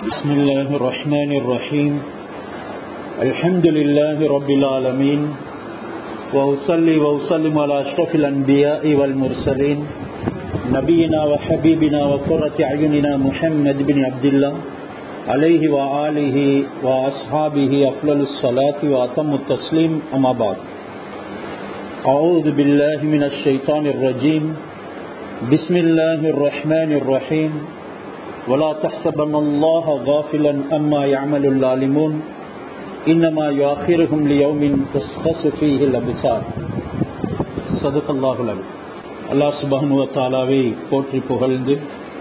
بسم الله الرحمن الرحيم الحمد لله رب العالمين وأصلي وأسلم على أشرف الأنبياء والمرسلين نبينا وحبيبنا وقرة أعيننا محمد بن عبد الله عليه وآله وأصحابه أفضل الصلاة وأتم التسليم أما بعد أعوذ بالله من الشيطان الرجيم بسم الله الرحمن الرحيم ولا تحسبن الله غافلا أما يعمل الظالمون إنما يؤخرهم ليوم تشخص فيه الأبصار صدق الله العظيم அல்லாஹ் சுபஹனு தாலாவை போற்றி புகழ்ந்து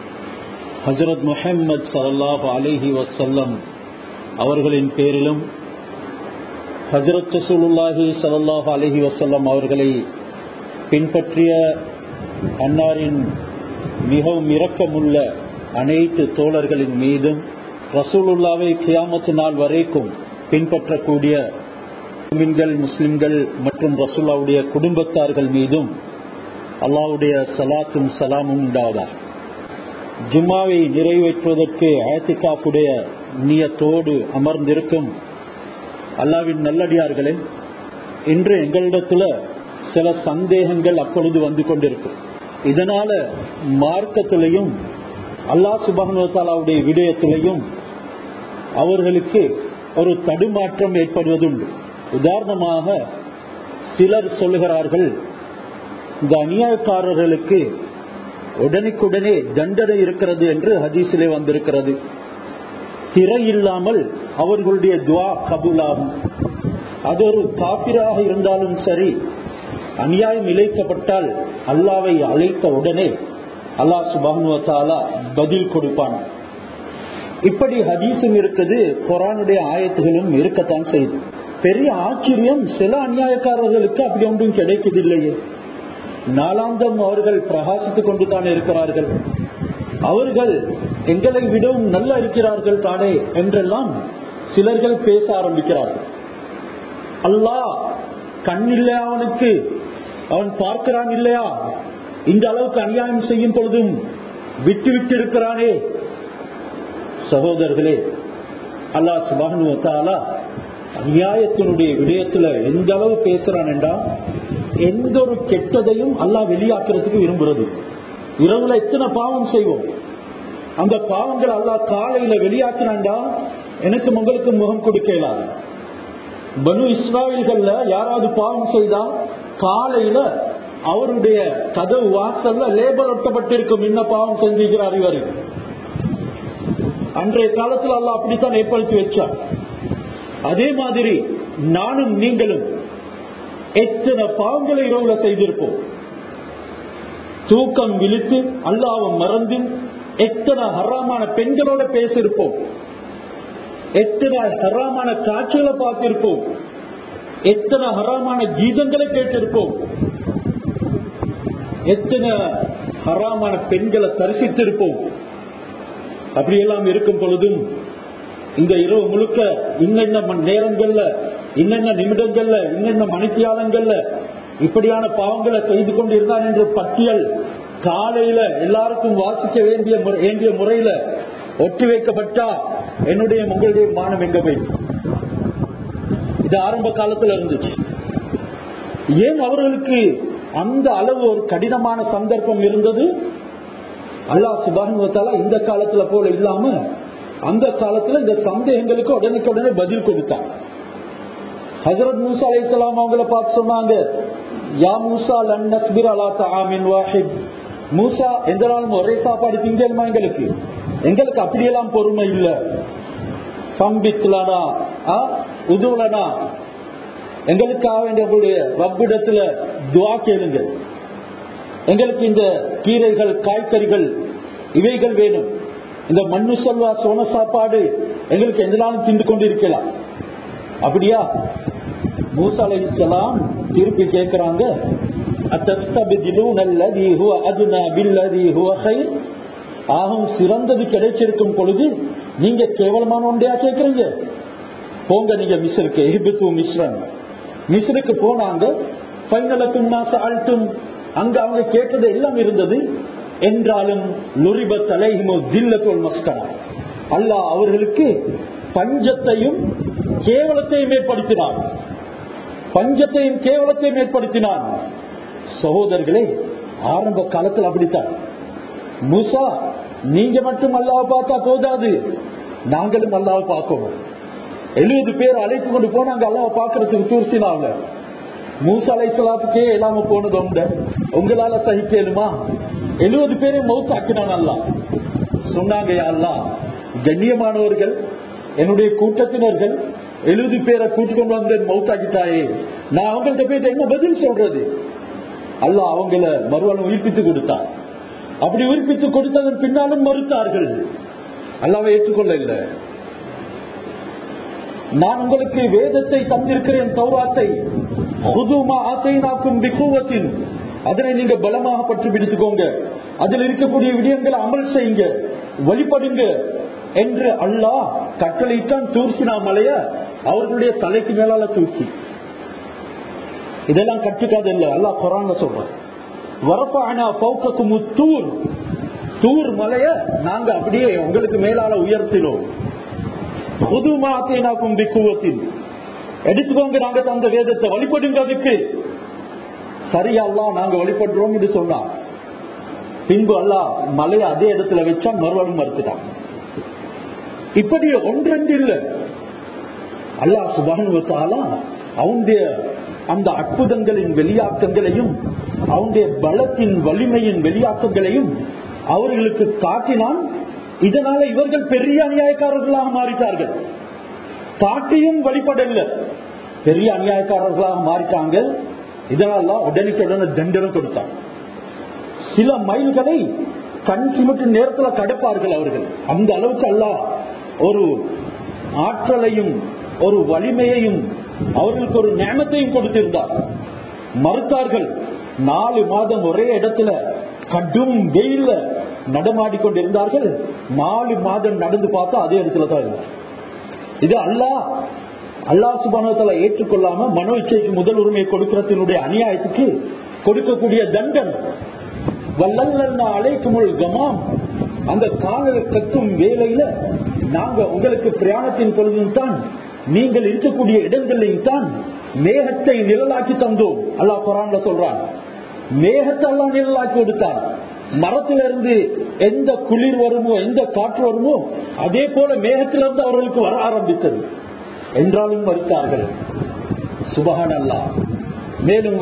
ஹஜரத் முஹம்மது சல்லாஹ் அலிஹி வசல்லம் அவர்களின் பேரிலும் ஹஜரத் ரசூலுல்லாஹி சல்லாஹ் அலிஹி வசல்லம் அவர்களை பின்பற்றிய அன்னாரின் மிகவும் இரக்கமுள்ள அனைத்து தோழர்களின் மீதும் ரசூலுல்லாவை கியாமத்து நாள் வரைக்கும் பின்பற்றக்கூடிய முஸ்லிம்கள் முஸ்லிம்கள் மற்றும் ரசூல்லாவுடைய குடும்பத்தார்கள் மீதும் அல்லாவுடைய சலாத்தும் சலாமும் உண்டாவதா ஜும்மாவை நிறைவேற்றுவதற்கு ஆயத்திகாப்புடைய நியத்தோடு அமர்ந்திருக்கும் அல்லாவின் நல்லடியார்களே இன்று எங்களிடத்துல சில சந்தேகங்கள் அப்பொழுது வந்து கொண்டிருக்கும் இதனால மார்க்கத்திலையும் அல்லா சுபானுவத்தாலாவுடைய விடயத்திலையும் அவர்களுக்கு ஒரு தடுமாற்றம் ஏற்படுவதுண்டு உதாரணமாக சிலர் சொல்லுகிறார்கள் இந்த அநியாயக்காரர்களுக்கு உடனுக்குடனே தண்டனை இருக்கிறது என்று ஹதீஸிலே வந்திருக்கிறது திரை இல்லாமல் அவர்களுடைய துவா கபூலாகும் அது ஒரு காப்பிராக இருந்தாலும் சரி அநியாயம் இழைக்கப்பட்டால் அல்லாவை அழைத்த உடனே அல்லாஹ் சுபானுவத்தாலா பதில் கொடுப்பான் இப்படி ஹதீஸும் இருக்குது குரானுடைய ஆயத்துகளும் இருக்கத்தான் செய்யுது பெரிய ஆச்சரியம் சில அநியாயக்காரர்களுக்கு அப்படி ஒன்றும் கிடைக்கவில்லையே நாளாந்தம் அவர்கள் பிரகாசித்துக் கொண்டு தான் இருக்கிறார்கள் அவர்கள் எங்களை விடவும் நல்லா இருக்கிறார்கள் தானே என்றெல்லாம் சிலர்கள் பேச ஆரம்பிக்கிறார்கள் அல்லாஹ் கண் இல்லையா அவனுக்கு அவன் பார்க்கிறான் இல்லையா இந்த அளவுக்கு அநியாயம் செய்யும் பொழுதும் விட்டு விட்டு இருக்கிறானே சகோதரர்களே அல்லா சுபானுவத்தாலா அநியாயத்தினுடைய விடயத்துல எந்த அளவு பேசுறான் என்றா எந்த ஒரு கெட்டதையும் அல்லா வெளியாக்குறதுக்கு விரும்புறது இரவுல எத்தனை பாவம் செய்வோம் அந்த பாவங்கள் அல்லா காலையில வெளியாக்குறாண்டா எனக்கு உங்களுக்கு முகம் கொடுக்கலாம் பனு இஸ்ராயல்கள்ல யாராவது பாவம் செய்தா காலையில அவருடைய கதவு வாசல்ல லேபர் ஒட்டப்பட்டிருக்கும் என்ன பாவம் செஞ்சுக்கிறார் இவர் அன்றைய காலத்தில் அல்ல அப்படித்தான் ஏற்படுத்தி வச்சார் அதே மாதிரி நானும் நீங்களும் எத்தனை பாவங்களை இரவுல செய்திருப்போம் தூக்கம் விழித்து அல்லாவும் மறந்து எத்தனை ஹராமான பெண்களோட பேசியிருப்போம் எத்தனை ஹராமான காட்சிகளை பார்த்திருப்போம் எத்தனை ஹராமான கீதங்களை கேட்டிருப்போம் எத்தனை ஹராமான பெண்களை தரிசித்திருப்போம் அப்படியெல்லாம் இருக்கும் பொழுதும் இந்த இரவு முழுக்க இன்னென்ன நேரங்கள்ல இன்னென்ன நிமிடங்கள்ல இன்னென்ன மணித்தியாலங்கள்ல இப்படியான பாவங்களை செய்து கொண்டிருந்தான் என்ற பட்டியல் காலையில எல்லாருக்கும் வாசிக்க வேண்டிய வேண்டிய முறையில ஒட்டி வைக்கப்பட்டா என்னுடைய உங்களுடைய மானம் எங்க போய் இது ஆரம்ப காலத்துல இருந்துச்சு ஏன் அவர்களுக்கு அந்த அளவு ஒரு கடினமான சந்தர்ப்பம் இருந்தது அல்லா சுபானுவத்தால இந்த காலத்துல போல இல்லாம அந்த காலத்துல இந்த சந்தேகங்களுக்கு உடனுக்கு உடனே பதில் கொடுத்தார் ஹசரத் மூசா அலி இஸ்லாம் அவங்கள பார்த்து சொன்னாங்க யா மூசா லன் நஸ்பிர் அலா தாமின் வாஹித் மூசா எந்த நாளும் ஒரே சாப்பாடு திங்கலுமா எங்களுக்கு எங்களுக்கு அப்படியெல்லாம் பொறுமை இல்ல பம்பித்லனா உதுவலனா எங்களுக்காக வேண்டிய உங்களுடைய ரப்பிடத்துல துவா கேளுங்க எங்களுக்கு இந்த கீரைகள் காய்கறிகள் இவைகள் வேணும் இந்த மண்ணு செல்வா சோன சாப்பாடு எங்களுக்கு எந்த நாளும் திண்டு கொண்டு இருக்கலாம் அப்படியா மூசா அலைஹிஸ்ஸலாம் திருப்பி கேட்கிறாங்க ஆகும் சிறந்தது கிடைச்சிருக்கும் பொழுது நீங்க கேவலமான ஒன்றையா கேட்கறீங்க போங்க நீங்க மிஸ்ருக்கு எகிபத்து மிஸ்ரன் மிஸ்ருக்கு போனாங்க பைனலக்கும் மாச அழுத்தும் அங்க அவங்க கேட்டது எல்லாம் இருந்தது என்றாலும் லுரிபத் அலைஹிமோ தில்லத்தோல் மஸ்கனா அல்லாஹ் அவர்களுக்கு பஞ்சத்தையும் கேவலத்தையும் ஏற்படுத்தினான் பஞ்சத்தையும் கேவலத்தையும் ஏற்படுத்தினான் சகோதரர்களே ஆரம்ப காலத்தில் அப்படித்தான் மூசா நீங்க மட்டும் அல்லாவை பார்த்தா போதாது நாங்களும் அல்லாவை பார்க்கணும் எழுபது பேர் அழைத்து கொண்டு போனாங்க அல்லாவை பார்க்கறதுக்கு தூர்சினாங்க மூசா அலை சலாத்துக்கே இல்லாம போனது உண்டு உங்களால சகிக்கலுமா எழுபது பேரையும் மவுத்தாக்கினான் அல்லா சொன்னாங்க அல்லா கண்ணியமானவர்கள் என்னுடைய கூட்டத்தினர்கள் எழுபது பேரை கூட்டிக் கொண்டு வந்து மவுத்தாக்கிட்டாயே நான் அவங்கள்ட்ட போயிட்டு என்ன பதில் சொல்றது அல்ல அவங்கள மறுவாழ்வு உயிர்ப்பித்து கொடுத்தார் அப்படி உயிர்ப்பித்து கொடுத்ததன் பின்னாலும் மறுத்தார்கள் அல்லாவை ஏற்றுக்கொள்ள இல்லை நான் உங்களுக்கு வேதத்தை தந்திருக்கிறேன் தௌராத்தை புதுமா ஆசைனாக்கும் விக்குவத்தின் அதனை நீங்க பலமாக பற்றி பிடித்துக்கோங்க அதில் இருக்கக்கூடிய விடயங்களை அமல் செய்யுங்க வழிபடுங்க என்று அல்லாஹ் கட்டளைத்தான் தூர்சினா மலைய அவர்களுடைய தலைக்கு மேலால தூக்கி இதெல்லாம் கட்டுக்காது இல்ல அல்லாஹ் குரான் சொல்ற வரப்பானா பௌக்கக்கு தூர் தூர் மலைய நாங்க அப்படியே உங்களுக்கு மேலால உயர்த்தினோம் புது மாத்தேனாக்கும் விக்குவத்தில் எடுத்துக்கோங்க நாங்க தந்த வேதத்தை வழிபடுங்க அதுக்கு சரியல்லா நாங்க வழிபடுறோம் என்று சொன்னான் பின்பு அல்லா மலையை அதே இடத்துல வச்சா மறுபடியும் மறுத்துட்டான் இப்படி ஒன்றென்று இல்லை அல்லா சுபானுவத்தாலா அவனுடைய அந்த அற்புதங்களின் வெளியாக்கங்களையும் அவனுடைய பலத்தின் வலிமையின் வெளியாக்கங்களையும் அவர்களுக்கு காட்டினான் இதனால இவர்கள் பெரிய அநியாயக்காரர்களாக மாறிட்டார்கள் காட்டியும் வழிபடல பெரிய அநியாயக்காரர்களாக மாறிட்டாங்க இதனால உடனுக்குடனே தண்டனை கொடுத்தாங்க சில மைல்களை கண் சிமிட்டு நேரத்தில் கடப்பார்கள் அவர்கள் அந்த அளவுக்கு அல்ல ஒரு ஆற்றலையும் ஒரு வலிமையையும் அவர்களுக்கு ஒரு நேமத்தையும் கொடுத்திருந்தார் மறுத்தார்கள் நாலு மாதம் ஒரே இடத்துல கடும் வெயில்ல நடமாடி கொண்டிருந்தார்கள் நாலு மாதம் நடந்து பார்த்தா அதே இடத்துல தான் இருந்தார் இது அல்லா அல்லா சுபானத்துல ஏற்றுக்கொள்ளாம மனோ இச்சைக்கு முதல் உரிமை கொடுக்கிறதுனுடைய அநியாயத்துக்கு கொடுக்கக்கூடிய தண்டன் வல்லல்ல அழைக்குமுள் கமாம் அந்த காணல் கட்டும் வேலையில நாங்க உங்களுக்கு பிரயாணத்தின் பொழுதும் தான் நீங்கள் இருக்கக்கூடிய இடங்களில் தான் மேகத்தை நிழலாக்கி தந்தோம் அல்லா குரான்ல சொல்றான் மேகத்தை எல்லாம் நிழலாக்கி கொடுத்தார் மரத்திலிருந்து எந்த குளிர் வருமோ எந்த காற்று வருமோ அதே போல மேகத்திலிருந்து அவர்களுக்கு வர ஆரம்பித்தது என்றாலும் மறுத்தார்கள் சுபஹான் அல்லா மேலும்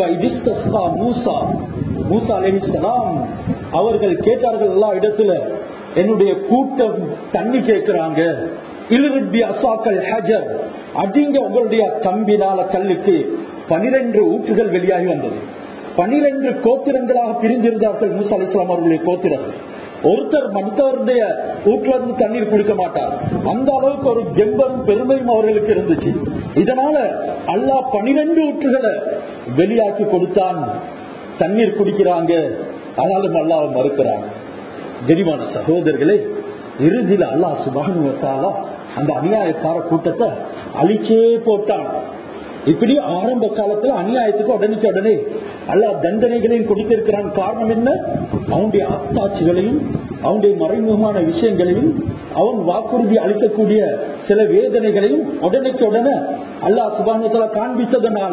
மூசா மூசா அலிஸ்லாம் அவர்கள் கேட்டார்கள் எல்லா இடத்துல என்னுடைய கூட்டம் தண்ணி கேட்கிறாங்க இலுருப்பி அசாக்கள் ஹஜர் அதிங்க உங்களுடைய கம்பினால கல்லுக்கு பனிரெண்டு ஊற்றுகள் வெளியாகி வந்தது பனிரெண்டு கோத்திரங்களாக பிரிந்திருந்தார்கள் மூசா அலி இஸ்லாம் அவர்களுடைய கோத்திரங்கள் ஒருத்தர் மற்றவருடைய ஊற்றிலிருந்து தண்ணீர் குடிக்க மாட்டார் அந்த அளவுக்கு ஒரு ஜெம்பரும் பெருமையும் அவர்களுக்கு இருந்துச்சு இதனால அல்லாஹ் பனிரெண்டு ஊற்றுகளை வெளியாக்கி கொடுத்தான் தண்ணீர் குடிக்கிறாங்க ஆனாலும் அல்லாஹ் மறுக்கிறாங்க கரிமான சகோதரர்களே இறுதியில் அல்லாஹ் சுபானுவத்தாலா அந்த அநியாயக்கார கூட்டத்தை அழிச்சே போட்டான் இப்படி ஆரம்ப காலத்துல அநியாயத்துக்கு உடனுக்கு உடனே அல்லா தண்டனைகளையும் கொடுத்திருக்கிறான் காரணம் என்ன அவனுடைய ஆத்தாட்சிகளையும் அவனுடைய மறைமுகமான விஷயங்களையும் அவன் வாக்குறுதி அளிக்கக்கூடிய சில வேதனைகளையும் உடனுக்கு உடனே அல்லா சுபானத்துல காண்பித்ததனால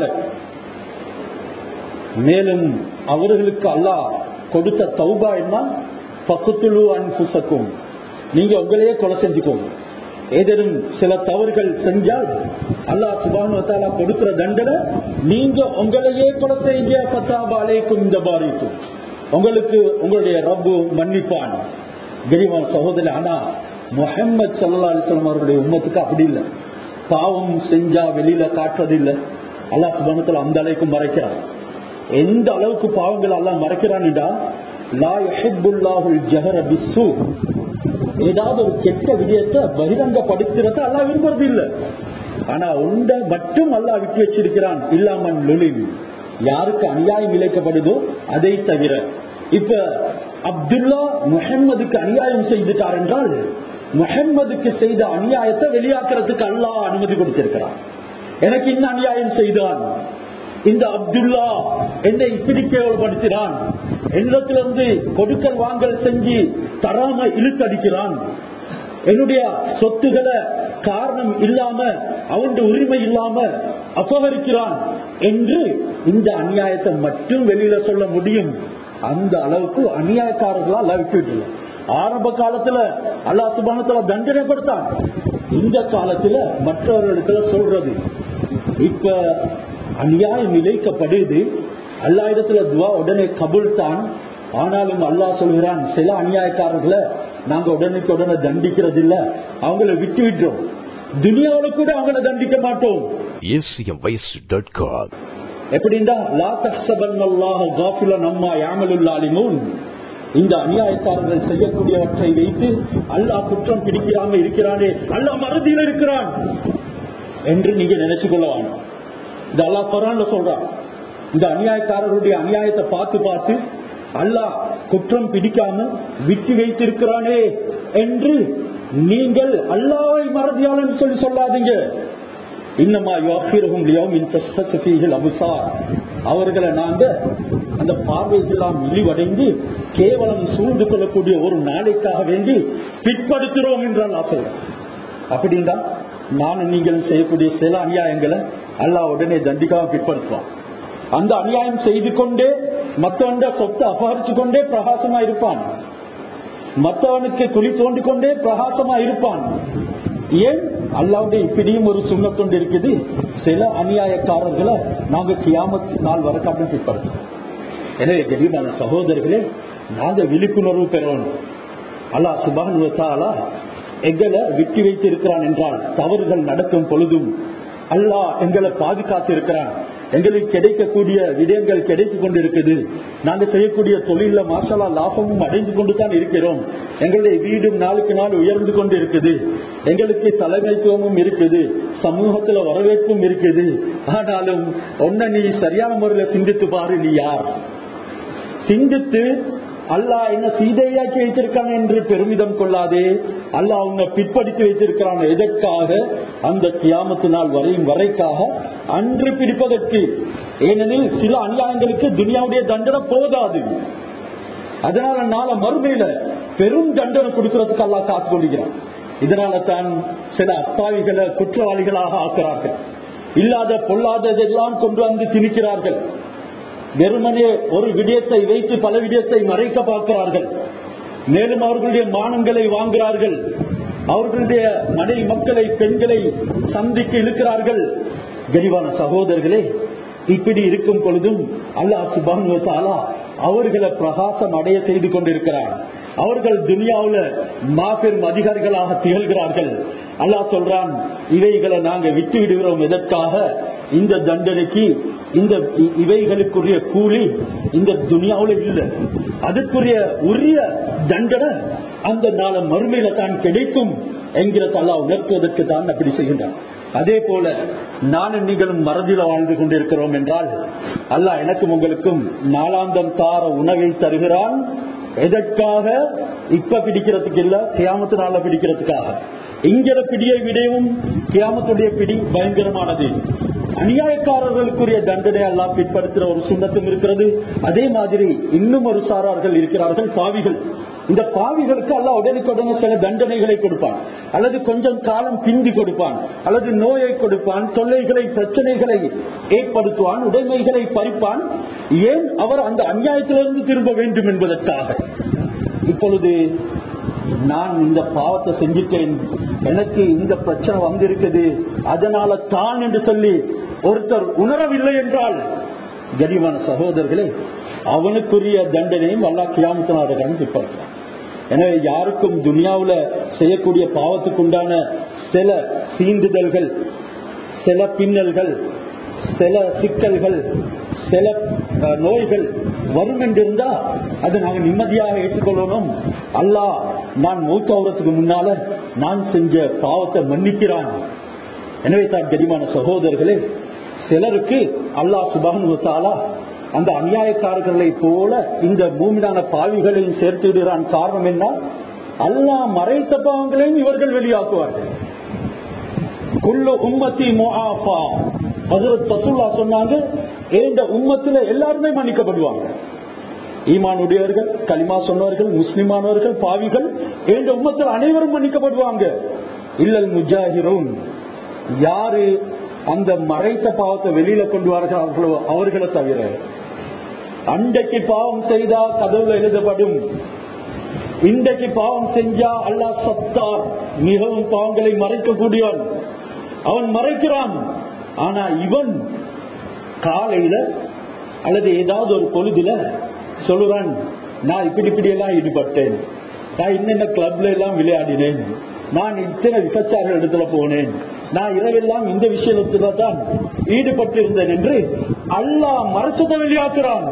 மேலும் அவர்களுக்கு அல்லாஹ் கொடுத்த தௌபா என்ன பக்குத்துழு அன்புசக்கும் நீங்க உங்களையே கொலை செஞ்சுக்கோங்க ஏதேனும் சில தவறுகள் செஞ்சால் அல்லா சுபானுவத்தாலா கொடுக்கிற தண்டனை நீங்க உங்களையே கொலை செய்ய பத்தாபாலேக்கும் இந்த பாரிக்கும் உங்களுக்கு உங்களுடைய ரப்பு மன்னிப்பான் கரிவான் சகோதரி ஆனா முகமது சல்லா அலிஸ்லாம் அவருடைய உண்மத்துக்கு அப்படி இல்லை பாவம் செஞ்சா வெளியில காட்டுறதில்லை அல்லா சுபானத்துல அந்த அளவுக்கு மறைக்கிறான் எந்த அளவுக்கு பாவங்கள் எல்லாம் மறைக்கிறான்டா லா யஹிப்புல்லாஹுல் ஜஹர பிஸ்ஸு ஏதாவது ஒரு கெட்ட விஜயத்தை பகிரங்கப்படுத்துறத அல்லா விரும்புறது இல்ல ஆனா உண்ட மட்டும் அல்லா விட்டு வச்சிருக்கிறான் இல்லாமன் லொலின் யாருக்கு அநியாயம் இழைக்கப்படுதோ அதை தவிர இப்ப அப்துல்லா முகம்மதுக்கு அநியாயம் செய்துட்டார் என்றால் முகம்மதுக்கு செய்த அநியாயத்தை வெளியாக்குறதுக்கு அல்லாஹ் அனுமதி கொடுத்திருக்கிறான் எனக்கு இன்னும் அநியாயம் செய்தான் இந்த அப்துல்லா என்னை இப்படி கேவலப்படுத்தினான் என்னிடத்திலிருந்து கொடுக்கல் வாங்கல் செஞ்சு தராம இழுத்தடிக்கிறான் என்னுடைய சொத்துக்களை காரணம் இல்லாம அவனுடைய உரிமை இல்லாம அபகரிக்கிறான் என்று இந்த அநியாயத்தை மட்டும் வெளியில சொல்ல முடியும் அந்த அளவுக்கு அநியாயக்காரர்களா விட்டுட்டு ஆரம்ப காலத்துல அல்லா சுபானத்துல தண்டனைப்படுத்தான் இந்த காலத்துல மற்றவர்களுக்கு சொல்றது இப்ப அநியாயம் இழைக்கப்படுது அல்லா இடத்துல துவா உடனே கபுல் தான் ஆனாலும் அல்லாஹ் சொல்கிறான் சில அநியாயக்காரர்களை நாங்க உடனுக்கு உடனே தண்டிக்கிறது இல்ல அவங்கள விட்டு விட்டோம் துனியாவில கூட அவங்கள தண்டிக்க மாட்டோம் acmvoice.com எப்படின்னா லா தஹ்சபன் அல்லாஹ் காஃபில நம்மா யாமலுல்லாலிமூன் இந்த அநியாயக்காரர்கள் செய்யக்கூடியவற்றை வைத்து அல்லாஹ் குற்றம் பிடிக்கிறாங்க இருக்கிறானே அல்லாஹ் மறதியில் இருக்கிறான் என்று நீங்க நினைச்சு கொள்ளவான் இந்த அல்லாஹ் குரான்ல சொல்றான் இந்த அநியாயக்காரர்களுடைய அநியாயத்தை பார்த்து பார்த்து அல்லாஹ் குற்றம் பிடிக்காம விட்டு வைத்திருக்கிறானே என்று நீங்கள் அல்லாவை மறதியாளன் சொல்லி சொல்லாதீங்க இன்னமா யோகிரகும் அபுசார் அவர்களை நாங்க அந்த பார்வைக்கெல்லாம் இழிவடைந்து கேவலம் சூழ்ந்து கொள்ளக்கூடிய ஒரு நாளைக்காக வேண்டி பிற்படுத்துறோம் என்றால் ஆசை அப்படின்னா நானும் நீங்களும் செய்யக்கூடிய சில அநியாயங்களை அல்லாஹ் உடனே தண்டிக்காம பிற்படுத்துவான் அந்த அநியாயம் செய்து கொண்டே மற்றவண்ட சொத்தை அபகரிச்சு கொண்டே பிரகாசமா இருப்பான் மற்றவனுக்கு குழி தோண்டி கொண்டே பிரகாசமா இருப்பான் ஏன் அல்லாவுடைய இப்படியும் ஒரு சுண்ணத்தொண்டு இருக்குது சில அநியாயக்காரர்களை நாங்க கியாமத் நாள் வரை அப்படின்னு பிற்படுத்தோம் எனவே கரிமான சகோதரர்களே நாங்க விழிப்புணர்வு பெறணும் அல்லாஹ் சுபான் எங்களை விட்டு வைத்திருக்கிறான் என்றால் தவறுகள் நடக்கும் பொழுதும் அல்லாஹ் எங்களை பாதுகாத்து இருக்கிறான் எங்களுக்கு கிடைக்கக்கூடிய விடயங்கள் கிடைத்துக் கொண்டிருக்குது நாங்க செய்யக்கூடிய தொழில மாசலா லாபமும் அடைந்து கொண்டு தான் இருக்கிறோம் எங்களுடைய வீடும் நாளுக்கு நாள் உயர்ந்து கொண்டு இருக்குது எங்களுக்கு தலைமைத்துவமும் இருக்குது சமூகத்துல வரவேற்பும் இருக்குது ஆனாலும் ஒன்ன நீ சரியான முறையில சிந்தித்து பாரு நீ யார் சிந்தித்து அல்லாஹ் என்ன சீதையாக்கி வைத்திருக்கான் என்று பெருமிதம் கொள்ளாதே அல்லாஹ் உன்னை பிற்படுத்தி வைத்திருக்கிறான் எதற்காக அந்த கியாமத்து நாள் வரையும் வரைக்காக அன்று பிடிப்பதற்கு ஏனெனில் சில அநியாயங்களுக்கு துனியாவுடைய தண்டனை போதாது அதனால நாள மறுமையில பெரும் தண்டனை கொடுக்கறதுக்கு அல்லா காத்து கொள்கிறான் இதனால தான் சில அப்பாவிகளை குற்றவாளிகளாக ஆக்குறார்கள் இல்லாத பொல்லாததெல்லாம் கொண்டு வந்து திணிக்கிறார்கள் வெறுமனே ஒரு விடயத்தை வைத்து பல விடயத்தை மறைக்க பார்க்கிறார்கள் மேலும் அவர்களுடைய மானங்களை வாங்குகிறார்கள் அவர்களுடைய மனை மக்களை பெண்களை சந்திக்க இழுக்கிறார்கள் கரிவான சகோதரர்களே இப்படி இருக்கும் பொழுதும் அல்லாஹ் சுபானுவத்தாலா அவர்களை பிரகாசம் அடைய செய்து கொண்டிருக்கிறார் அவர்கள் துனியாவுல மாபெரும் அதிகாரிகளாக திகழ்கிறார்கள் அல்லாஹ் சொல்றான் இவைகளை நாங்க விட்டு விடுகிறோம் எதற்காக இந்த தண்டனைக்கு இந்த இவைகளுக்குரிய கூலி இந்த துனியாவுல இல்ல அதுக்குரிய உரிய தண்டனை அந்த நாள மறுமையில தான் கிடைக்கும் என்கிற தல்லா உணர்த்துவதற்கு தான் அப்படி செய்கின்றான் அதே போல நானும் நீங்களும் மறதில வாழ்ந்து கொண்டிருக்கிறோம் என்றால் அல்லாஹ் எனக்கும் உங்களுக்கும் நாளாந்தம் தார உணவை தருகிறான் எதற்காக இப்ப பிடிக்கிறதுக்கு இல்ல கியாமத்து நாள பிடிக்கிறதுக்காக இங்கிற பிடியை விடவும் கியாமத்துடைய பிடி பயங்கரமானது அநியாயக்காரர்களுக்குரிய தண்டனை எல்லாம் பிற்படுத்துற ஒரு சுண்ணத்தும் இருக்கிறது அதே மாதிரி இன்னும் ஒரு சாரார்கள் இருக்கிறார்கள் பாவிகள் இந்த பாவிகளுக்கு அல்ல உடனுக்குடனே சில தண்டனைகளை கொடுப்பான் அல்லது கொஞ்சம் காலம் பிந்தி கொடுப்பான் அல்லது நோயை கொடுப்பான் தொல்லைகளை பிரச்சனைகளை ஏற்படுத்துவான் உடைமைகளை பறிப்பான் ஏன் அவர் அந்த அநியாயத்திலிருந்து திரும்ப வேண்டும் என்பதற்காக இப்பொழுது நான் இந்த பாவத்தை செஞ்சிட்டேன் எனக்கு இந்த பிரச்சனை வந்திருக்குது அதனால தான் என்று சொல்லி ஒருத்தர் உணரவில்லை என்றால் கரிமான சகோதரர்களே அவனுக்குரிய தண்டனையும் அல்லா கியாமத்தினார்கள் பிற்படுத்துறான் எனவே யாருக்கும் துனியாவுல செய்யக்கூடிய பாவத்துக்குண்டான சில சீண்டுதல்கள் சில பின்னல்கள் சில சிக்கல்கள் சில நோய்கள் வரும் என்றிருந்தா அதை நாங்கள் நிம்மதியாக ஏற்றுக்கொள்ளணும் அல்லா நான் மூத்தாவதுக்கு முன்னால நான் செஞ்ச பாவத்தை மன்னிக்கிறான் எனவே தான் கரிமான சகோதரர்களே சிலருக்கு அல்லாஹ் சுபானுவத்தாலா அந்த அநியாயக்காரர்களை போல இந்த பூமிதான பாவிகளையும் சேர்த்து விடுகிறான் காரணம் என்ன அல்லா மறைத்த பாவங்களையும் இவர்கள் வெளியாக்குவார்கள் குல்லு உம்மத்தி முஆஃபா ஹசரத் ரசூல்லா சொன்னாங்க இந்த உம்மத்துல எல்லாருமே மன்னிக்கப்படுவாங்க ஈமானுடையவர்கள் களிமா சொன்னவர்கள் முஸ்லிமானவர்கள் பாவிகள் என்ற உம்மத்தில் அனைவரும் மன்னிக்கப்படுவாங்க இல்லல் முஜாஹிரூன் யாரு அந்த மறைத்த பாவத்தை வெளியில கொண்டு வருகிறார்களோ அவர்களை தவிர அன்றைக்கு பாவம் செய்தா கதவுல எழுதப்படும் இன்றைக்கு பாவம் செஞ்சா அல்லாஹ் சத்தார் மிகவும் பாவங்களை மறைக்கக்கூடியவன் அவன் மறைக்கிறான் ஆனா இவன் காலையில அல்லது ஏதாவது ஒரு பொழுதுல சொல்லுவான் நான் இப்படி இப்படி எல்லாம் ஈடுபட்டேன் நான் இன்னென்ன கிளப்ல எல்லாம் விளையாடினேன் நான் இத்தனை விபச்சார இடத்துல போனேன் நான் இரவெல்லாம் இந்த விஷயத்துல தான் ஈடுபட்டிருந்தேன் என்று அல்லாஹ் மறைச்சதை வெளியாக்குறான்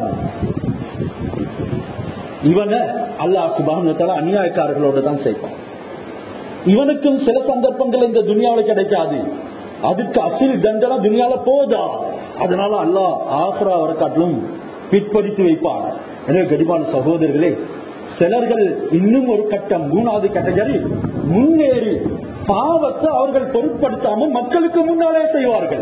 இவனை அல்லாஹ் சுபானத்தால அநியாயக்காரர்களோட தான் சேர்ப்பான் இவனுக்கும் சில சந்தர்ப்பங்கள் இந்த துனியாவில் கிடைக்காது அதுக்கு அசில் தண்டனை துனியால போதா அதனால அல்லாஹ் ஆசரா வர காட்டிலும் பிற்படுத்தி வைப்பான் எனவே கடிவான சகோதரர்களே சிலர்கள் இன்னும் ஒரு கட்டம் மூணாவது கேட்டகரி முன்னேறி பாவத்தை அவர்கள் பொருட்படுத்தாம மக்களுக்கு முன்னாலே செய்வார்கள்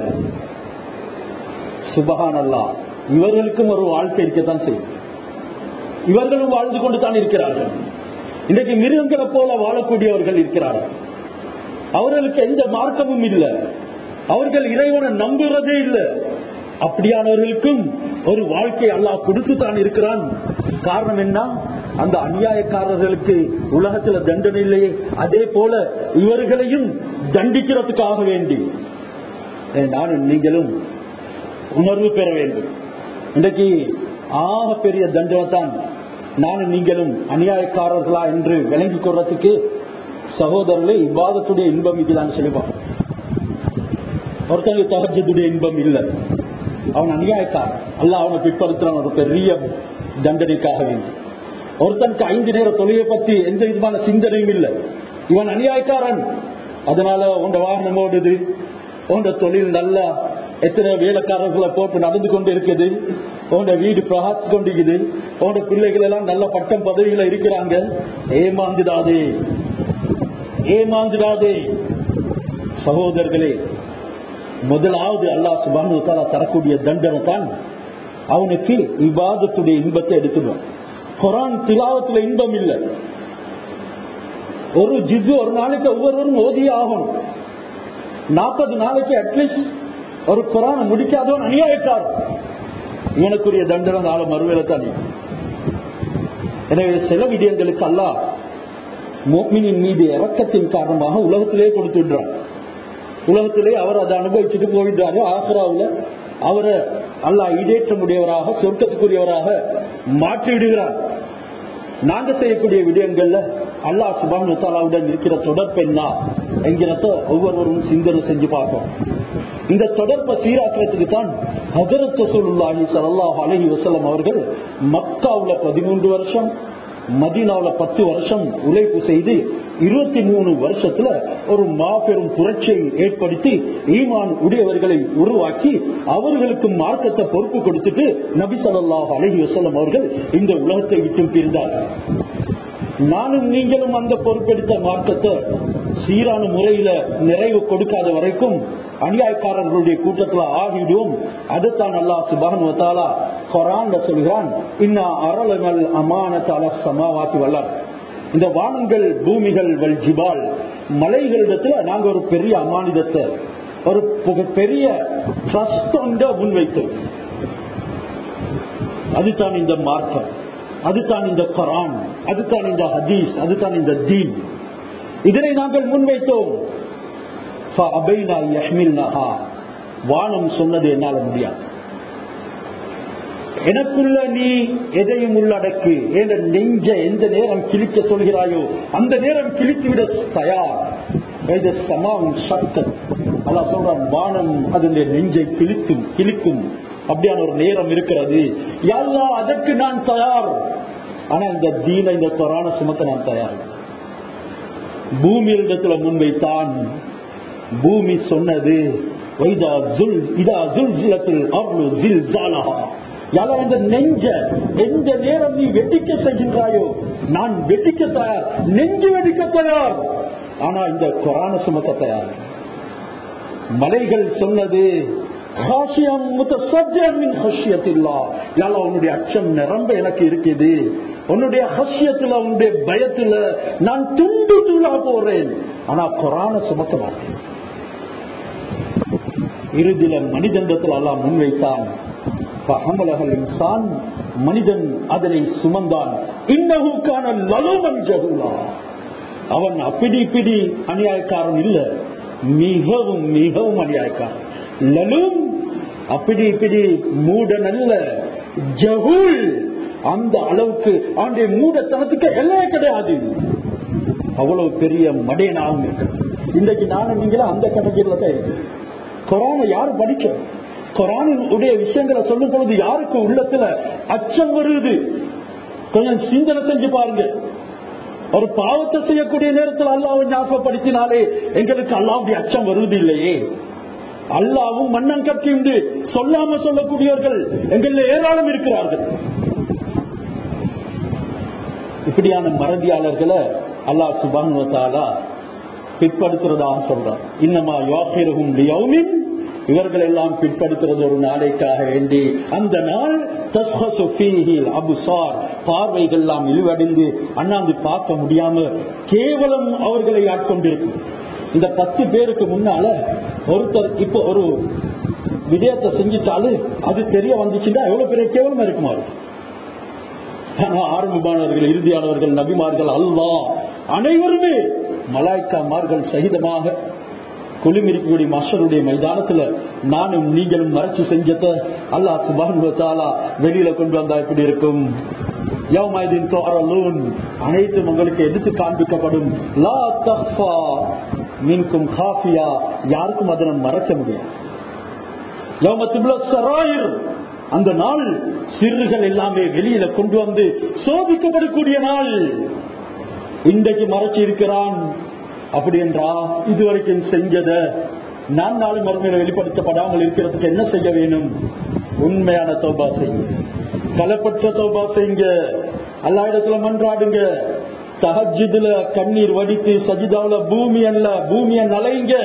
சுபகான் அல்லா இவர்களுக்கும் ஒரு வாழ்க்கை இருக்கத்தான் செய்யும் இவர்களும் வாழ்ந்து கொண்டு தான் இருக்கிறார்கள் இன்றைக்கு மிருகங்களை போல வாழக்கூடியவர்கள் இருக்கிறார்கள் அவர்களுக்கு எந்த மார்க்கமும் இல்லை அவர்கள் இறைவனை நம்புறதே இல்லை அப்படியானவர்களுக்கும் ஒரு வாழ்க்கை அல்லாஹ் கொடுத்து தான் இருக்கிறான் காரணம் என்ன அந்த அநியாயக்காரர்களுக்கு உலகத்துல தண்டனை இல்லையே அதே போல இவர்களையும் தண்டிக்கிறதுக்காக வேண்டி நானும் நீங்களும் உணர்வு பெற வேண்டும் இன்றைக்கு ஆக பெரிய தண்டனை தான் நானும் நீங்களும் அநியாயக்காரர்களா என்று விளங்கிக் கொள்றதுக்கு சகோதரர்களே இவ்வாதத்துடைய இன்பம் இதுதான் சொல்லுவான் ஒருத்தங்க தகஜத்துடைய இன்பம் இல்லை அவன் அநியாயக்காரன் அல்ல அவனை பிற்படுத்துறான் ஒரு பெரிய தண்டனைக்காக வேண்டி ஒருத்தனுக்கு ஐந்து நேர தொழிலை பத்தி எந்த விதமான சிந்தனையும் இல்லை இவன் அநியாயக்காரன் அதனால உண்ட வாகனம் ஓடுது உண்ட தொழில் நல்லா எத்தனை வேலைக்காரர்களை போட்டு நடந்து கொண்டு இருக்குது உண்ட வீடு பிரகாத்து கொண்டிருக்குது உண்ட பிள்ளைகள் எல்லாம் நல்ல பட்டம் பதவியில இருக்கிறாங்க ஏமாந்துடாதே ஏமாந்துடாதே சகோதரர்களே முதலாவது அல்லாஹ் சுபானு தரக்கூடிய தண்டனை தான் அவனுக்கு இவாதத்துடைய இன்பத்தை எடுத்துடும் குரான் திலாவத்துல இன்பம் இல்லை ஒரு ஜிஜு ஒரு நாளைக்கு ஒவ்வொருவரும் ஓதியே ஆகணும் நாற்பது நாளைக்கு அட்லீஸ்ட் ஒரு குரான் முடிக்காதவன் அநியாயக்காரன் இவனுக்குரிய தண்டனை நாளை மறுவேலை தான் எனவே சில விடயங்களுக்கு அல்ல மோமினின் மீது இறக்கத்தின் காரணமாக உலகத்திலே கொடுத்து விடுறான் உலகத்திலே அவர் அதை அனுபவிச்சுட்டு போயிட்டாரு ஆசராவில் அவரை அல்லா ஈடேற்ற முடியவராக சொர்க்கத்துக்குரியவராக மாற்றி விடுகிறார் நாங்க செய்யக்கூடிய விடயங்கள்ல அல்லா சுபானு தாலாவுடன் இருக்கிற தொடர்பு என்ன என்கிறத ஒவ்வொருவரும் சிந்தனை செஞ்சு பார்ப்போம் இந்த தொடர்பை சீராக்கிறதுக்கு தான் ஹசரத் ரசூலுல்லாஹி ஸல்லல்லாஹு அலைஹி வஸல்லம் அவர்கள் மக்காவுல பதிமூன்று வருஷம் மதீனாவுல பத்து வருஷம் உழைப்பு செய்து இருபத்தி மூணு வருஷத்துல ஒரு மாபெரும் புரட்சியை ஏற்படுத்தி ஈமான் உடையவர்களை உருவாக்கி அவர்களுக்கு மார்க்கத்தை பொறுப்பு கொடுத்துட்டு நபி ஸல்லல்லாஹு அலைஹி வஸல்லம் அவர்கள் இந்த உலகத்தை விட்டு பிரிந்தார்கள் நானும் நீங்களும் அந்த பொறுப்பெடுத்த மார்க்கத்தை சீரான முறையில நிறைவு கொடுக்காத வரைக்கும் அநியாயக்காரர்களுடைய கூட்டத்துல ஆகிவிடுவோம் அதுதான் அல்லா சுபான் வத்தாலா கொரான் சொல்கிறான் இன்னா அரளங்கள் அமானத்தால சமாவாக்கி வல்லார் இந்த வானங்கள் பூமிகள் வல் ஜிபால் மலைகளிடத்துல நாங்க ஒரு பெரிய அமானிதத்தை ஒரு பெரிய ட்ரஸ்ட் ஒன்ற முன்வைத்தோம் அதுதான் இந்த மார்க்கம் அதுதான் இந்த குரான் அதுதான் இந்த ஹதீஸ் அதுதான் இந்த தீன் இதனை நாங்கள் முன்வைத்தோம் வானம் சொன்னது என்னால முடியாது எனக்குள்ள நீ எதையும் உள்ளடக்கு என்ற நெஞ்ச எந்த நேரம் கிழிக்க சொல்கிறாயோ அந்த நேரம் கிழித்து விட தயார் சமாவும் சத்தம் அல்லா சொல்றான் வானம் அதனுடைய நெஞ்சை கிழிக்கும் கிழிக்கும் அப்படியான ஒரு நேரம் இருக்கிறது எல்லா அதற்கு நான் தயார் ஆனா இந்த தீன இந்த கொரான சுமத்த நான் தயார் பூமியிடத்துல முன்வைத்தான் பூமி சொன்னது அந்த நெஞ்ச எந்த நேரம் நீ வெட்டிக்க செய்கின்றாயோ நான் வெட்டிக்க தயார் நெஞ்சு வெடிக்க தயார் ஆனா இந்த கொரான சுமத்த தயார் மலைகள் சொன்னது ஹாஷியம் முத்தசத்தியம் மின் ஹஷ்யத்தில்லா யாழ் உன்னுடைய அச்சம் நிரம்ப எனக்கு இருக்குது உன்னுடைய ஹஷ்யத்துல உன்னுடைய பயத்துல நான் துண்டு தூளா போறேன் ஆனா குரான சுமக்க மாட்டேன் இறுதியில மனிதண்டத்தில் அல்லாஹ் முன்வைத்தான் ஃபஹமலஹல் இன்சான் மனிதன் அதனை சுமந்தான் இன்னகுக்கான லலுமன் ஜகுலா அவன் அப்படி இப்படி அநியாயக்காரன் இல்ல மிகவும் மிகவும் அநியாயக்காரன் லலும் அப்படி இப்படி மூடன் அல்ல ஜகுல் அந்த அளவுக்கு அவனுடைய மூடத்தனத்துக்கு எல்லையே கிடையாது அவ்வளவு பெரிய மடையனாகவும் இருக்கு இன்றைக்கு நானும் நீங்களும் அந்த கட்டத்தில் தான் இருக்கு கொரோனா யாரு படிச்சோம் கொரானின் உடைய விஷயங்களை சொல்லும் பொழுது யாருக்கு உள்ளத்துல அச்சம் வருது கொஞ்சம் சிந்தனை செஞ்சு பாருங்க ஒரு பாவத்தை செய்யக்கூடிய நேரத்தில் அல்லாவை ஞாபகப்படுத்தினாலே எங்களுக்கு அல்லாவுடைய அச்சம் வருவது இல்லையே அல்லாவும் மன்னன் கட்டி உண்டு சொல்லாம சொல்லக்கூடியவர்கள் எங்கள ஏராளம் இருக்கிறார்கள் இப்படியான மறதியாளர்களை அல்லாஹ் சுபானுவத்தாலா பிற்படுத்துறதாக சொல்றார் இன்னமா யோசிரகும் லியௌமின் இவர்கள் எல்லாம் பிற்படுத்துறது ஒரு நாளைக்காக வேண்டி அந்த நாள் அபுசார் பார்வைகள் எல்லாம் இழிவடைந்து அண்ணாந்து பார்க்க முடியாம கேவலம் அவர்களை ஆட்கொண்டிருக்கும் இந்த பத்து பேருக்கு முன்னால ஒருத்தர் இப்ப ஒரு விடயத்தை செஞ்சிட்டாலும் அது தெரிய வந்துச்சுன்னா எவ்வளவு பெரிய கேவலமா இருக்குமா ஆனா ஆரம்பமானவர்கள் இறுதியானவர்கள் நபிமார்கள் அல்லா அனைவருமே மலாய்க்காமார்கள் சகிதமாக கொலுமிருக்கக்கூடிய மஷருடைய மைதானத்துல நானும் நீங்களும் மறைச்சு செஞ்சத அல்லா சுபானுவத்தாலா வெளியில கொண்டு வந்தா எப்படி இருக்கும் அனைத்தும் உங்களுக்கு எடுத்து காண்பிக்கப்படும் லா தஃபா மீன்கும் காஃபியா யாருக்கும் அதனை மறைக்க முடியும் அந்த நாள் சிறுகள் எல்லாமே வெளியில கொண்டு வந்து சோதிக்கப்படக்கூடிய நாள் இன்றைக்கு மறைச்சு இருக்கிறான் அப்படி என்றா இதுவரைக்கும் செஞ்சத நான் நாலு மறுமையில வெளிப்படுத்தப்படாமல் இருக்கிறதுக்கு என்ன செய்ய வேணும் உண்மையான தௌபா செய்யுங்க கலப்பற்ற தௌபா செய்யுங்க எல்லா இடத்துல மன்றாடுங்க தஹஜிதுல கண்ணீர் வடித்து சஜிதாவுல பூமி அல்ல பூமிய நலைங்க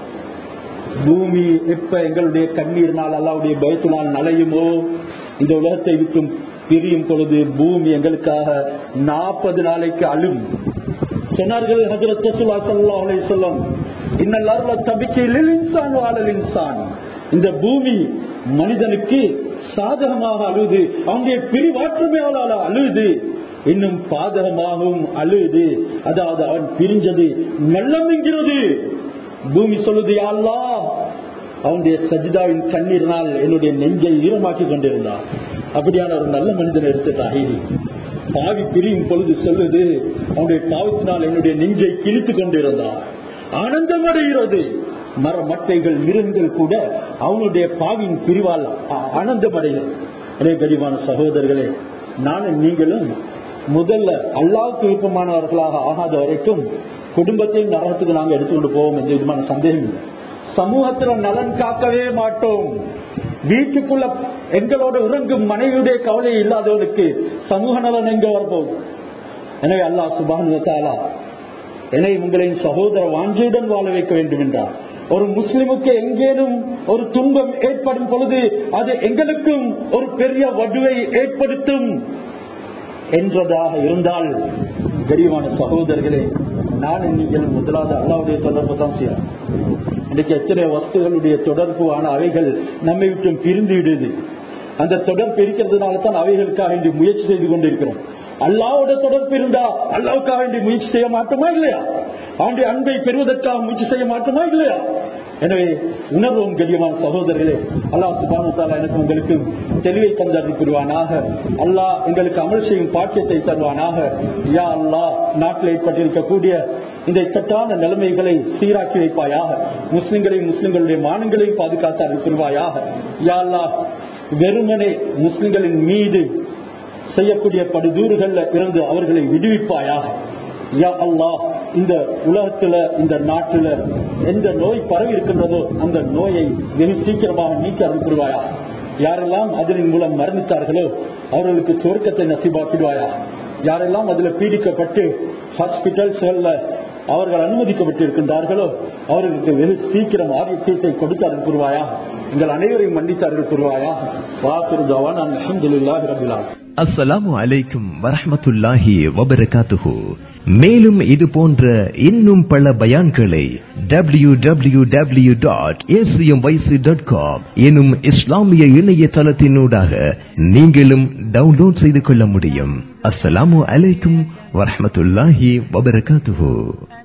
பூமி எப்ப எங்களுடைய கண்ணீர்னால் அல்லாவுடைய பயத்தினால் நலையுமோ இந்த உலகத்தை விட்டும் பிரியும் பொழுது பூமி எங்களுக்காக நாற்பது நாளைக்கு அழும் சொன்னார்கள் ஹஜரத் ரசூலுல்லாஹி ஸல்லல்லாஹு அலைஹி வஸல்லம் இன்னல் அர்ல தபிக்கி லில் இன்சான் வஅலல் இன்சான் இந்த பூமி மனிதனுக்கு சாதகமாக அழுது அவனுடைய பிரிவாற்றுமே அவளால் அழுது இன்னும் பாதகமாகவும் அழுது அதாவது அவன் பிரிஞ்சது நல்லம்ங்கிறது பூமி சொல்லுது அல்லா அவனுடைய சஜிதாவின் கண்ணீரினால் என்னுடைய நெஞ்சை ஈரமாக்கி கொண்டிருந்தான் அப்படியான ஒரு நல்ல மனிதன் எடுத்துட்டாகி பாவி பிரியும் பொழுது சொல்லுது அவனுடைய பாவத்தினால் என்னுடைய நெஞ்சை கிழித்து கொண்டிருந்தான் ஆனந்தம் அடைகிறது மர மட்டைகள் மிருகங்கள் கூட அவனுடைய பாவின் பிரிவால் ஆனந்தம் அடைகிறது அதே கரிமான சகோதரர்களே நானும் நீங்களும் முதல்ல அல்லாவுக்கு விருப்பமானவர்களாக ஆகாத வரைக்கும் குடும்பத்தையும் நரகத்துக்கு நாங்க எடுத்துக்கொண்டு போவோம் எந்த விதமான சந்தேகம் இல்லை சமூகத்துல நலன் காக்கவே மாட்டோம் வீட்டுக்குள்ள எங்களோட உறங்கும் மனைவியுடைய கவலை இல்லாதவனுக்கு சமூக நலன் எங்க வரப்போகுது எனவே அல்லாஹ் சுபானுவத்தாலா என்னை உங்களின் சகோதர வாஞ்சியுடன் வாழ வைக்க வேண்டும் என்றார் ஒரு முஸ்லிமுக்கு எங்கேனும் ஒரு துன்பம் ஏற்படும் பொழுது அது எங்களுக்கும் ஒரு பெரிய வடுவை ஏற்படுத்தும் என்றதாக இருந்தால் கரியமான சகோதரர்களே நான் நீங்கள் முதலாவது அல்லாவுடைய தொடர்பு தான் செய்யலாம் இன்னைக்கு எத்தனை வஸ்துகளுடைய தொடர்பு ஆன அவைகள் நம்மை விட்டு பிரிந்து விடுது அந்த தொடர்பு இருக்கிறதுனால தான் அவைகளுக்காக வேண்டி முயற்சி செய்து கொண்டிருக்கிறோம் அல்லாவோட தொடர்பு இருந்தா அல்லாவுக்காக வேண்டி முயற்சி செய்ய மாட்டோமா இல்லையா அவனுடைய அன்பை பெறுவதற்காக முயற்சி செய்ய மாட்டோமா இல்லையா எனவே உணர்வோம் கரியமான சகோதரர்களே அல்லாஹ் சுபானுத்தாலா எனக்கு உங்களுக்கு தெளிவை தந்தருள் புரிவானாக அல்லாஹ் எங்களுக்கு அமல் செய்யும் பாக்கியத்தை தருவானாக யா அல்லாஹ் நாட்டில் ஏற்பட்டிருக்கக்கூடிய இந்த இக்கட்டான நிலைமைகளை சீராக்கி வைப்பாயாக முஸ்லிம்களையும் முஸ்லிம்களுடைய மானங்களையும் பாதுகாத்து அருள் புரிவாயாக யா அல்லாஹ் வெறுமனே முஸ்லிம்களின் மீது செய்யக்கூடிய படுதூறுகள்ல இருந்து அவர்களை விடுவிப்பாயாக யா அல்லாஹ் இந்த உலகத்துல இந்த நாட்டுல எந்த நோய் பரவி இருக்கின்றதோ அந்த நோயை வெகு சீக்கிரமாக நீக்கி அனுப்பிடுவாயா யாரெல்லாம் அதன் மூலம் மரணித்தார்களோ அவர்களுக்கு சொர்க்கத்தை நசிபாக்கிடுவாயா யாரெல்லாம் அதுல பீடிக்கப்பட்டு ஹாஸ்பிட்டல்ஸ்ல அவர்கள் அனுமதிக்கப்பட்டிருக்கின்றார்களோ அவர்களுக்கு வெகு சீக்கிரம் ஆரோக்கியத்தை கொடுத்தார்கள் புரிவாயா எங்கள் அனைவரையும் மன்னித்தார்கள் புரிவாயா வாக்குறுதாவான் அலமதுல்லாஹி ரபிலா அஸ்ஸலாமு அலைக்கும் வரஹ்மத்துல்லாஹி வபரகாத்துஹு மேலும் இது போன்ற இன்னும் பல பயான்களை W W W dot dot com எனும் இஸ்லாமிய இணையதளத்தினூடாக நீங்களும் டவுன்லோட் செய்து கொள்ள முடியும் அஸ்ஸலாமு அலைக்கும் வரஹ்மத்துல்லாஹி வபரகாத்துஹு